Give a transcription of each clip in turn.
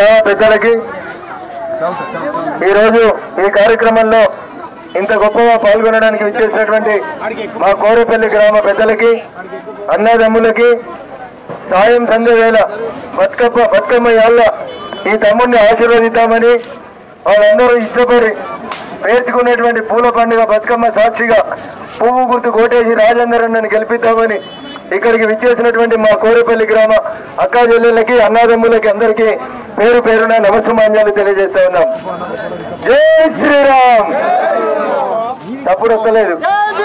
గ్రామ పెద్దలకి ఈరోజు ఈ కార్యక్రమంలో ఇంత గొప్పగా పాల్గొనడానికి విచ్చేసినటువంటి మా కోరపల్లి గ్రామ పెద్దలకి అన్నదమ్ములకి సాయం సంధ్య వేళ బతుకమ్మ బతుకమ్మ యాళ్ళ ఈ తమ్ముడిని ఆశీర్వదిద్దామని వాళ్ళందరూ ఇష్టపడి పేర్చుకునేటువంటి పూల పండుగ బతుకమ్మ సాక్షిగా పువ్వు గుర్తు కోటేసి రాజేందర్ అన్నని గెలిపిద్దామని ఇక్కడికి విచ్చేసినటువంటి మా కోరేపల్లి గ్రామ అక్కా చెల్లెళ్ళకి అన్నాదమ్ములకి అందరికీ పేరు పేరున నమస్సుమాన్యాలు తెలియజేస్తా ఉన్నాం జై శ్రీరామ్ తప్పుడు వస్తలేదు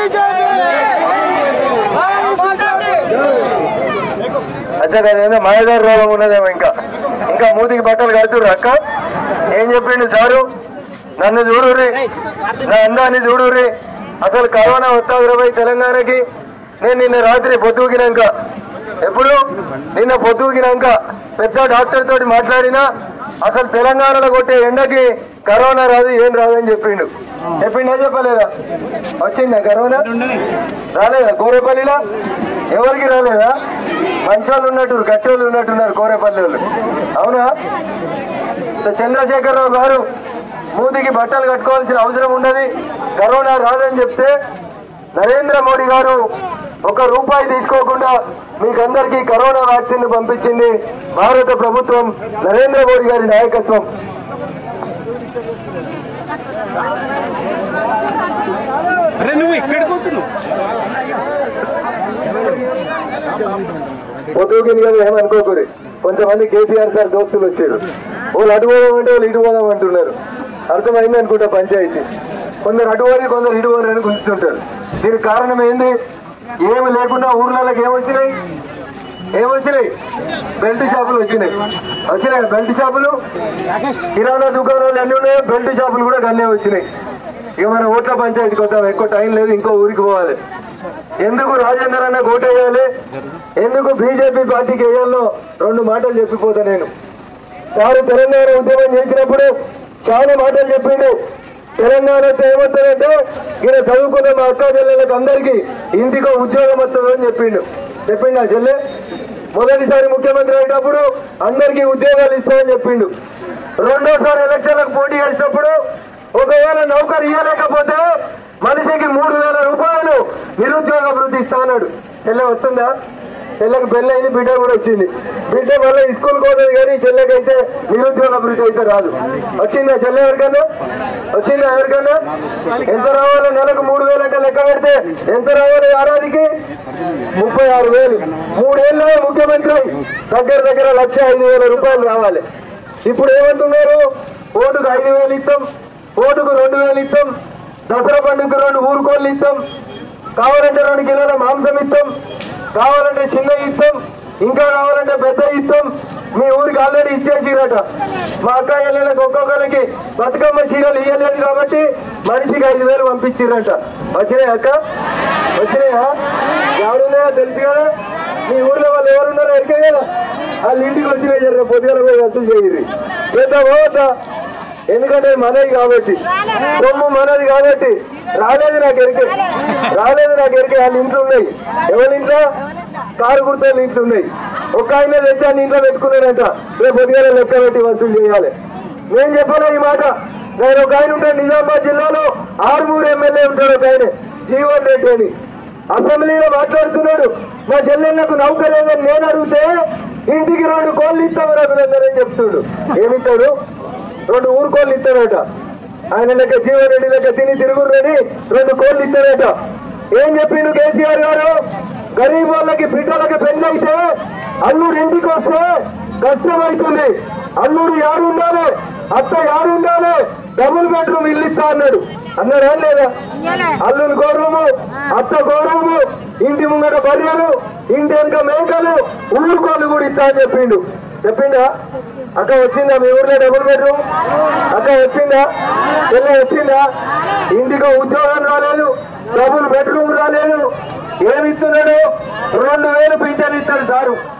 అచ్చా అదేదో మాయదారు రోగం ఉన్నదేమో ఇంకా ఇంకా మూతికి బట్టలు కడుతుర్రు అక్క ఏం చెప్పిండు సారు నన్ను చూడుర్రి నా అందాన్ని చూడుర్రి అసలు కరోనా వస్తుంది రూపాయి తెలంగాణకి నేను నిన్న రాత్రి పొద్దుగినాక ఎప్పుడు నిన్న పొద్దుగినాక పెద్ద డాక్టర్ తోటి మాట్లాడినా అసలు తెలంగాణలో కొట్టే ఎండకి కరోనా రాదు ఏం రాదని చెప్పిండు చెప్పిండా చెప్పలేదా వచ్చిందా కరోనా రాలేదా కోరేపల్లిలో ఎవరికి రాలేదా మంచోళ్ళు ఉన్నట్టు గట్టోళ్ళు ఉన్నట్టున్నారు కోరేపల్లి వాళ్ళు అవునా సో చంద్రశేఖరరావు గారు మూతికి బట్టలు కట్టుకోవాల్సిన అవసరం ఉన్నది కరోనా రాదని చెప్తే నరేంద్ర మోడీ గారు ఒక రూపాయి తీసుకోకుండా మీకందరికీ కరోనా వ్యాక్సిన్ పంపించింది భారత ప్రభుత్వం నరేంద్ర మోడీ గారి నాయకత్వం అరే నువ్వు ఎక్కడికి పోతున్నావు పొద్దుకింది కదా ఏమనుకోకూరి కొంతమంది కేసీఆర్ సార్ దోస్తులు వచ్చారు వాళ్ళు అటు పోదామంటే వాళ్ళు ఇటు పోదాం అంటున్నారు అర్థమైంది అనుకుంటా పంచాయతీ కొందరు అటు పోయి కొందరు ఇటు పోరు అని గుంచుతుంటారు దీనికి కారణం ఏంది ఏమి లేకుండా ఊర్లలోకి ఏమొచ్చినాయి ఏమొచ్చినాయి బెల్ట్ షాపులు వచ్చినాయి వచ్చినాయి బెల్ట్ షాపులు కిరాణా దుకాణాలు అన్ని ఉన్నాయి బెల్ట్ షాపులు కూడా గన్నే వచ్చినాయి ఇక మన ఓట్ల పంచాయతీకి వద్దాం ఎక్కువ టైం లేదు ఇంకో ఊరికి పోవాలి ఎందుకు రాజేందర్ అన్న ఓటేయాలి ఎందుకు బీజేపీ పార్టీకి వేయాలో రెండు మాటలు చెప్పిపోతా నేను సారు తెలంగాణ ఉద్యమం చేసినప్పుడు చాలా మాటలు చెప్పిండు తెలంగాణ వస్తే ఏమవుతుందంటే ఈయన చదువుకున్న మా అక్క చెల్లెలకు అందరికీ ఇంటికో ఉద్యోగం వస్తుంది అని చెప్పిండు చెప్పిండు ఆ చెల్లె మొదటిసారి ముఖ్యమంత్రి అయినప్పుడు అందరికీ ఉద్యోగాలు ఇస్తామని చెప్పిండు రెండోసారి ఎలక్షన్లకు పోటీ చేసినప్పుడు ఒకవేళ నౌకరు ఇవ్వలేకపోతే మనిషికి మూడు వేల రూపాయలు నిరుద్యోగ వృద్ధి ఇస్తా అన్నాడు చెల్లె వస్తుందా చెల్లెకి పెళ్ళి అయింది బిడ్డ కూడా వచ్చింది బిడ్డ మళ్ళీ స్కూల్ పోతుంది కానీ చెల్లెకైతే నిరుద్యోగ అభివృద్ధి అయితే రాదు వచ్చిందా చెల్లె ఎవరికన్నా వచ్చిందా ఎవరికన్నా ఎంత రావాలి నెలకు మూడు వేలు అంటే లెక్క పెడితే ఎంత రావాలి ఏడాదికి ముప్పై ఆరు వేలు మూడేళ్ళు ముఖ్యమంత్రి అయి దగ్గర దగ్గర లక్ష ఐదు వేల రూపాయలు రావాలి ఇప్పుడు ఏమంటున్నారు ఓటుకు ఐదు వేలు ఇస్తాం ఓటుకు రెండు వేలు ఇస్తాం దసరా పండుగకు రెండు ఊరుకోళ్ళు ఇస్తాం కావాలంటే రెండు కిలోల మాంసం ఇస్తాం కావాలంటే చిన్న ఇస్తాం ఇంకా కావాలంటే పెద్ద ఇస్తాం మీ ఊరికి ఆల్రెడీ ఇచ్చేసిరట మా అక్క చెల్లెళ్ళకి ఒక్కొక్కరికి బతుకమ్మ చీరలు ఇవ్వలేదు కాబట్టి మనిషికి ఐదు వేలు పంపించిరట వచ్చినాయి అక్క వచ్చినాయా ఎవరున్నాయో తెలుసు కదా మీ ఊర్లో వాళ్ళు ఎవరున్నారో ఎరికే కదా వాళ్ళ ఇంటికి వచ్చినాయి జర పొద్దుగల పోయి వసూలు చేయరు చేద్దాం పోవద్దా ఎందుకంటే మనది కాబట్టి సొమ్ము మనది కాబట్టి రాలేదు నాకు ఎరికే రాలేదు నాకు ఎరికే వాళ్ళ ఇంట్లో ఉన్నాయి ఎవరి ఇంట్లో కారు గుర్తలు ఇంట్లో ఉన్నాయి ఒక ఆయన తెచ్చాను ఇంట్లో పెట్టుకున్నాడంట రేపు పొద్దుగాల లెక్క పెట్టి వసూలు చేయాలి నేను చెప్పాను ఈ మాట నేను ఒక ఆయన ఉంటాడు నిజామాబాద్ జిల్లాలో ఆరుమూరు ఎమ్మెల్యే ఉంటాడు ఒక ఆయన జీవన్ రెడ్డి అని అసెంబ్లీలో మాట్లాడుతున్నాడు మా చెల్లెళ్ళకు నౌక లేదని నేను అడిగితే ఇంటికి రెండు కోళ్ళు ఇస్తామని అభినందనని చెప్తుడు ఏమిస్తాడు రెండు ఊరుకోళ్ళు ఇస్తాడట ఆయన లెక్క జీవన్ రెడ్డి లెక్క తిని తిరుగురని రెండు కోళ్ళు ఇస్తాడట ఏం చెప్పిండు కేసీఆర్ గారు గరీబ్ వాళ్ళకి బిడ్డలకి పెళ్ళైతే అల్లుడు ఇంటికి వస్తే కష్టం అవుతుంది అల్లుడు యారు ఉండాలి అత్త యారు ఉండాలి డబుల్ బెడ్రూమ్ ఇల్లు ఇస్తా అన్నాడు అన్నాడా లేదా అల్లుని గౌరవము అత్త గౌరవము ఇంటి ముంగట బర్రెలు ఇంటి వెనుక మేకలు ఊరుకోలు కూడా ఇస్తా అని చెప్పిండు చెప్పిండా అక్క వచ్చిందా మీ ఊర్లో డబుల్ బెడ్రూమ్ అక్క వచ్చిందా చెల్లె వచ్చిందా ఇంటికి ఉద్యోగం రాలేదు డబుల్ బెడ్రూమ్ రాలేదు ఏమి ఇస్తున్నాడు రెండు వేలు పింఛన్ ఇస్తాడు సారు